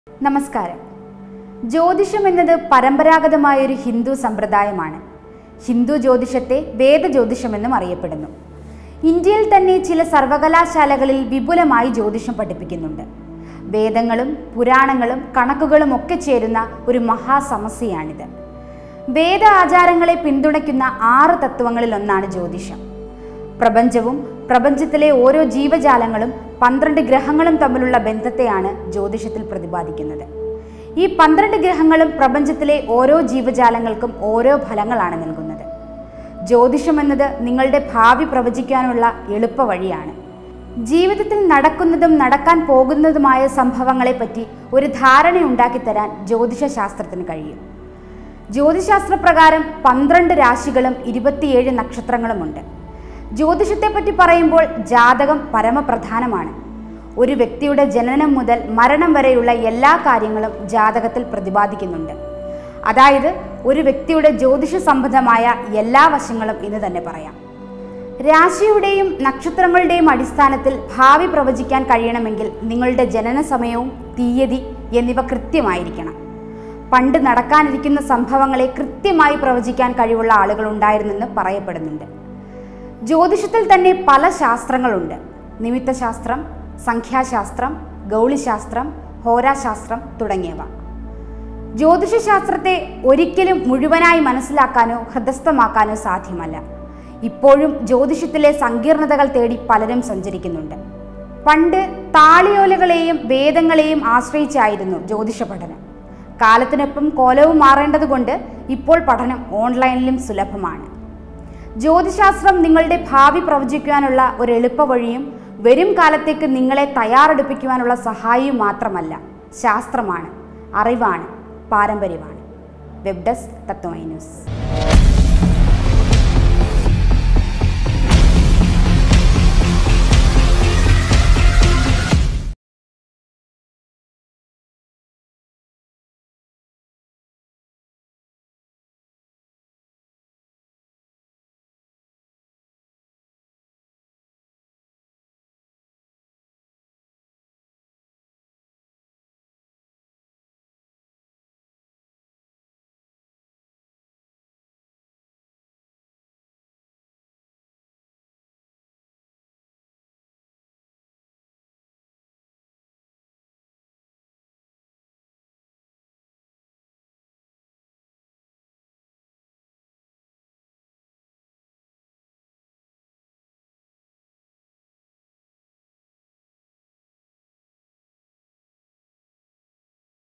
നമസ്കാരം ജ്യോതിഷം എന്നത് പരമ്പരാഗതമായ ഒരു ഹിന്ദു സമ്പ്രദായമാണ് ഹിന്ദു ജ്യോതിഷത്തെ വേദജ്യോതിഷമെന്നും അറിയപ്പെടുന്നു ഇന്ത്യയിൽ തന്നെ ചില സർവകലാശാലകളിൽ വിപുലമായി ജ്യോതിഷം പഠിപ്പിക്കുന്നുണ്ട് വേദങ്ങളും പുരാണങ്ങളും കണക്കുകളും ഒക്കെ ചേരുന്ന ഒരു മഹാസമസ്യയാണിത് വേദ ആചാരങ്ങളെ പിന്തുണയ്ക്കുന്ന ആറ് തത്വങ്ങളിൽ ഒന്നാണ് ജ്യോതിഷം പ്രപഞ്ചവും പ്രപഞ്ചത്തിലെ ഓരോ ജീവജാലങ്ങളും പന്ത്രണ്ട് ഗ്രഹങ്ങളും തമ്മിലുള്ള ബന്ധത്തെയാണ് ജ്യോതിഷത്തിൽ പ്രതിപാദിക്കുന്നത് ഈ പന്ത്രണ്ട് ഗ്രഹങ്ങളും പ്രപഞ്ചത്തിലെ ഓരോ ജീവജാലങ്ങൾക്കും ഓരോ ഫലങ്ങളാണ് നൽകുന്നത് ജ്യോതിഷം എന്നത് നിങ്ങളുടെ ഭാവി പ്രവചിക്കാനുള്ള എളുപ്പ വഴിയാണ് ജീവിതത്തിൽ നടക്കുന്നതും നടക്കാൻ പോകുന്നതുമായ സംഭവങ്ങളെപ്പറ്റി ഒരു ധാരണയുണ്ടാക്കി തരാൻ ജ്യോതിഷ ശാസ്ത്രത്തിന് കഴിയും ജ്യോതിശാസ്ത്രപ്രകാരം പന്ത്രണ്ട് രാശികളും ഇരുപത്തിയേഴ് നക്ഷത്രങ്ങളുമുണ്ട് ജ്യോതിഷത്തെപ്പറ്റി പറയുമ്പോൾ ജാതകം പരമപ്രധാനമാണ് ഒരു വ്യക്തിയുടെ ജനനം മുതൽ മരണം വരെയുള്ള എല്ലാ കാര്യങ്ങളും ജാതകത്തിൽ പ്രതിപാദിക്കുന്നുണ്ട് അതായത് ഒരു വ്യക്തിയുടെ ജ്യോതിഷ സംബന്ധമായ എല്ലാ വശങ്ങളും ഇന്ന് തന്നെ പറയാം രാശിയുടെയും നക്ഷത്രങ്ങളുടെയും അടിസ്ഥാനത്തിൽ ഭാവി പ്രവചിക്കാൻ കഴിയണമെങ്കിൽ നിങ്ങളുടെ ജനന സമയവും തീയതി എന്നിവ കൃത്യമായിരിക്കണം പണ്ട് നടക്കാനിരിക്കുന്ന സംഭവങ്ങളെ കൃത്യമായി പ്രവചിക്കാൻ കഴിവുള്ള ആളുകൾ ഉണ്ടായിരുന്നെന്ന് പറയപ്പെടുന്നുണ്ട് ജ്യോതിഷത്തിൽ തന്നെ പല ശാസ്ത്രങ്ങളുണ്ട് നിമിത്തശാസ്ത്രം സംഖ്യാശാസ്ത്രം ഗൗളിശാസ്ത്രം ഹോരാശാസ്ത്രം തുടങ്ങിയവ ജ്യോതിഷശാസ്ത്രത്തെ ഒരിക്കലും മുഴുവനായി മനസ്സിലാക്കാനോ ഹൃദസ്ഥമാക്കാനോ സാധ്യമല്ല ഇപ്പോഴും ജ്യോതിഷത്തിലെ സങ്കീർണതകൾ തേടി പലരും സഞ്ചരിക്കുന്നുണ്ട് പണ്ട് താളിയോലകളെയും വേദങ്ങളെയും ആശ്രയിച്ചായിരുന്നു ജ്യോതിഷ പഠനം കാലത്തിനൊപ്പം കോലവും മാറേണ്ടതുകൊണ്ട് ഇപ്പോൾ പഠനം ഓൺലൈനിലും സുലഭമാണ് ജ്യോതിശാസ്ത്രം നിങ്ങളുടെ ഭാവി പ്രവചിക്കുവാനുള്ള ഒരു എളുപ്പ വഴിയും വരും കാലത്തേക്ക് നിങ്ങളെ തയ്യാറെടുപ്പിക്കുവാനുള്ള സഹായിയും മാത്രമല്ല ശാസ്ത്രമാണ് അറിവാണ് പാരമ്പര്യമാണ് വെബ് ഡെസ്ക് തത്വമൈ ന്യൂസ്